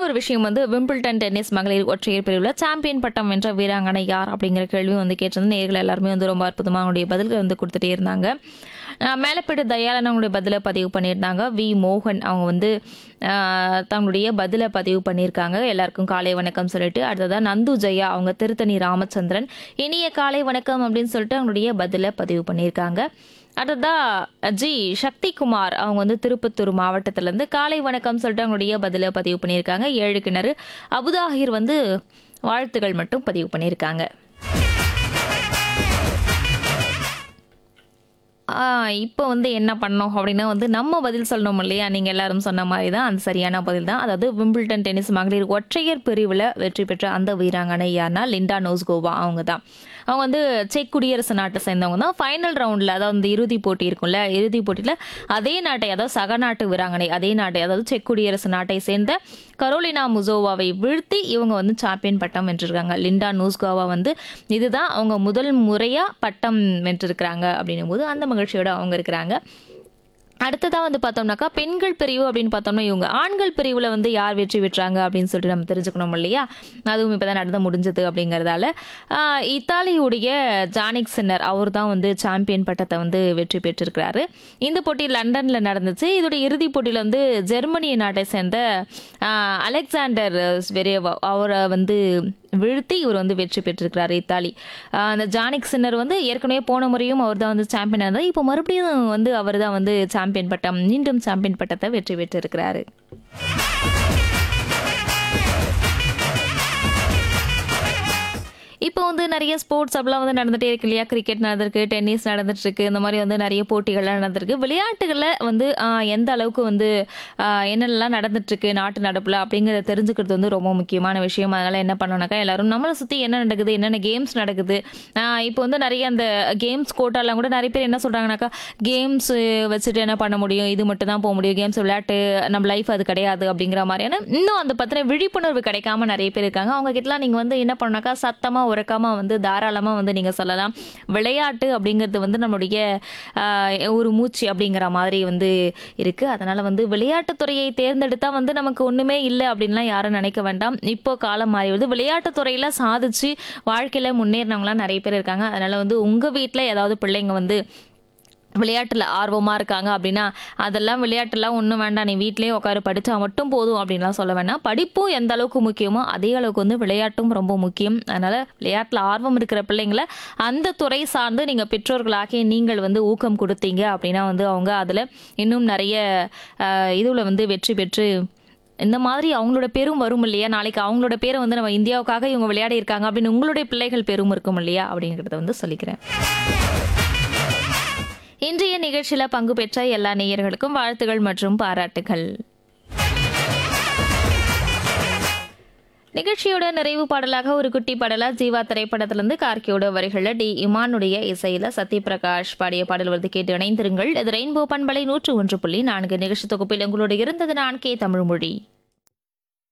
ஒரு விஷயம் வந்து விம்பிள்டன் டென்னிஸ் மகளிர் ஒற்றையர் பிரிவில் சாம்பியன் பட்டம் வென்ற வீராங்கனை யார் அப்படிங்கிற கேள்வி வந்து கேட்டிருந்த நேர்கள் எல்லாருமே வந்து ரொம்ப அற்புதமாக அவங்களுடைய பதில்கள் வந்து கொடுத்துட்டே இருந்தாங்க அஹ் மேலப்பேட்டு தயாளன் அவங்களுடைய பதிலை பதிவு பண்ணியிருந்தாங்க வி மோகன் அவங்க வந்து அஹ், தங்களுடைய பதிலை பதிவு பண்ணியிருக்காங்க எல்லாருக்கும் காலை வணக்கம் சொல்லிட்டு அடுத்ததாக நந்து ஜெயா அவங்க திருத்தணி ராமச்சந்திரன் இனிய காலை வணக்கம் அப்படின்னு சொல்லிட்டு அவங்களுடைய பதிலை பதிவு பண்ணியிருக்காங்க அடுத்ததா ஜி சக்திகுமார் அவங்க வந்து திருப்பத்தூர் மாவட்டத்திலேருந்து காலை வணக்கம் சொல்லிட்டு அவங்களுடைய பதிலை பதிவு பண்ணியிருக்காங்க ஏழு கிணறு அபுதாஹிர் வந்து வாழ்த்துகள் மட்டும் பதிவு பண்ணியிருக்காங்க இப்போ வந்து என்ன பண்ணோம் அப்படின்னா வந்து நம்ம பதில் சொல்லணும் இல்லையா நீங்கள் எல்லாரும் சொன்ன மாதிரி தான் அந்த சரியான பதில் தான் அதாவது விம்பிள்டன் டென்னிஸ் மகளிர் ஒற்றையர் பிரிவில் வெற்றி பெற்ற அந்த வீராங்கனை யார்னா லிண்டா நோஸ்கோவா அவங்க தான் அவங்க வந்து செக் குடியரசு நாட்டை சேர்ந்தவங்க தான் ஃபைனல் ரவுண்டில் அதாவது இந்த இறுதி போட்டி இருக்கும்ல இறுதி போட்டியில் அதே நாட்டை அதாவது சக நாட்டு வீராங்கனை அதே நாட்டை அதாவது செக் குடியரசு நாட்டை சேர்ந்த கரோலினா முசோவாவை வீழ்த்தி இவங்க வந்து சாம்பியன் பட்டம் வென்றிருக்காங்க லிண்டா நூஸ்கோவா வந்து இதுதான் அவங்க முதல் முறையாக பட்டம் வென்றிருக்கிறாங்க அப்படின்னும் போது அந்த மகிழ்ச்சியோட அவங்க இருக்கிறாங்க அடுத்ததாக வந்து பார்த்தோம்னாக்கா பெண்கள் பிரிவு அப்படின்னு பார்த்தோம்னா இவங்க ஆண்கள் பிரிவில் வந்து யார் வெற்றி பெற்றாங்க அப்படின்னு சொல்லிட்டு நம்ம தெரிஞ்சுக்கணும் இல்லையா அதுவும் இப்போ தான் நடந்து முடிஞ்சது அப்படிங்கிறதால ஆஹ், இத்தாலியுடைய ஜானிக் சின்னர் அவர் தான் வந்து சாம்பியன் பட்டத்தை வந்து வெற்றி பெற்றிருக்கிறாரு இந்த போட்டி லண்டனில் நடந்துச்சு இதோட இறுதிப் போட்டியில் வந்து ஜெர்மனி நாட்டை சேர்ந்த ஆஹ், அலெக்சாண்டர் ஸ்வெரேவா அவரை வந்து வீழ்த்தி இவர் வந்து வெற்றி பெற்றிருக்கிறாரு இத்தாலி ஆஹ் அந்த ஜானிக் சின்னர் வந்து ஏற்கனவே போன முறையும் அவர் தான் வந்து சாம்பியன் இருந்தார் இப்போ மறுபடியும் வந்து அவர் தான் வந்து சாம்பியன் பட்டம் மீண்டும் சாம்பியன் பட்டத்தை வெற்றி பெற்றிருக்கிறாரு இப்போ வந்து நிறைய ஸ்போர்ட்ஸ் அப்படிலாம் வந்து நடந்துட்டே இருக்கு இல்லையா கிரிக்கெட் நடந்திருக்கு டென்னிஸ் நடந்துட்டு இருக்கு இந்த மாதிரி வந்து நிறைய போட்டிகள்லாம் நடந்திருக்கு விளையாட்டுகளில் வந்து ஆஹ், எந்த அளவுக்கு வந்து ஆஹ், என்னெல்லாம் நடந்துட்டு இருக்கு நாட்டு நடப்புல அப்படிங்கிறத தெரிஞ்சுக்கிறது வந்து ரொம்ப முக்கியமான விஷயம் அதனால என்ன பண்ணோம்னாக்கா எல்லாரும் நம்மளை சுற்றி என்ன நடக்குது என்னென்ன கேம்ஸ் நடக்குது ஆஹ், இப்போ வந்து நிறைய அந்த கேம்ஸ் கோட்டாலாம் கூட நிறைய பேர் என்ன சொல்றாங்கனாக்கா கேம்ஸ் வச்சுட்டு என்ன பண்ண முடியும் இது மட்டும் தான் போக முடியும் கேம்ஸ் விளையாட்டு நம்ம லைஃப் அது கிடையாது அப்படிங்கிற மாதிரியான இன்னும் அந்த பத்தின விழிப்புணர்வு கிடைக்காம நிறைய பேர் இருக்காங்க அவங்க கிட்டலாம் நீங்க வந்து என்ன பண்ணாக்கா சத்தமா உறக்காம வந்து தாராளமா வந்து நீங்க சொல்லலாம் விளையாட்டு அப்படிங்கிறது வந்து நம்மளுடைய ஆஹ், ஒரு மூச்சு அப்படிங்கிற மாதிரி வந்து இருக்கு அதனால வந்து விளையாட்டுத் துறையை தேர்ந்தெடுத்தா வந்து நமக்கு ஒண்ணுமே இல்லை அப்படின்லாம் யாரும் நினைக்க வேண்டாம் இப்போ காலம் மாறி வருது விளையாட்டுத் துறையில சாதிச்சு வாழ்க்கையில முன்னேறினவங்களாம் நிறைய பேர் இருக்காங்க அதனால வந்து உங்க வீட்ல ஏதாவது பிள்ளைங்க வந்து விளையாட்டில் ஆர்வமாக இருக்காங்க அப்படின்னா அதெல்லாம் விளையாட்டுலாம் ஒன்றும் வேண்டாம் நீ வீட்டிலேயே உட்காரு படித்தா மட்டும் போதும் அப்படின்லாம் சொல்ல வேண்டாம் படிப்பும் எந்த அளவுக்கு முக்கியமோ அதே அளவுக்கு வந்து விளையாட்டும் ரொம்ப முக்கியம் அதனால் விளையாட்டில் ஆர்வம் இருக்கிற பிள்ளைங்களை அந்த துறை சார்ந்து நீங்கள் பெற்றோர்களாகிய நீங்கள் வந்து ஊக்கம் கொடுத்தீங்க அப்படின்னா வந்து அவங்க அதில் இன்னும் நிறைய இதுவில் வந்து வெற்றி பெற்று இந்த மாதிரி அவங்களோட பேரும் வரும் இல்லையா நாளைக்கு அவங்களோட பேரை வந்து நம்ம இந்தியாவுக்காக இவங்க விளையாடி இருக்காங்க அப்படின்னு உங்களுடைய பிள்ளைகள் பேரும் இருக்கும் இல்லையா அப்படிங்கிறத வந்து சொல்லிக்கிறேன் இன்றைய நிகழ்ச்சியில பங்கு பெற்ற எல்லா நேயர்களுக்கும் வாழ்த்துகள் மற்றும் பாராட்டுகள் நிகழ்ச்சியோட நிறைவு பாடலாக ஒரு குட்டி பாடலா ஜீவா திரைப்படத்திலிருந்து கார்கியோட வரிகளில் டி இமானுடைய இசையில சத்யபிரகாஷ் பாடிய பாடல் வந்து கேட்டு இணைந்திருங்கள் இது ரெயின்போ பண்பலை நூற்று ஒன்று புள்ளி நான்கு நிகழ்ச்சி தொகுப்பில் உங்களோடு இருந்தது நான் கே தமிழ்மொழி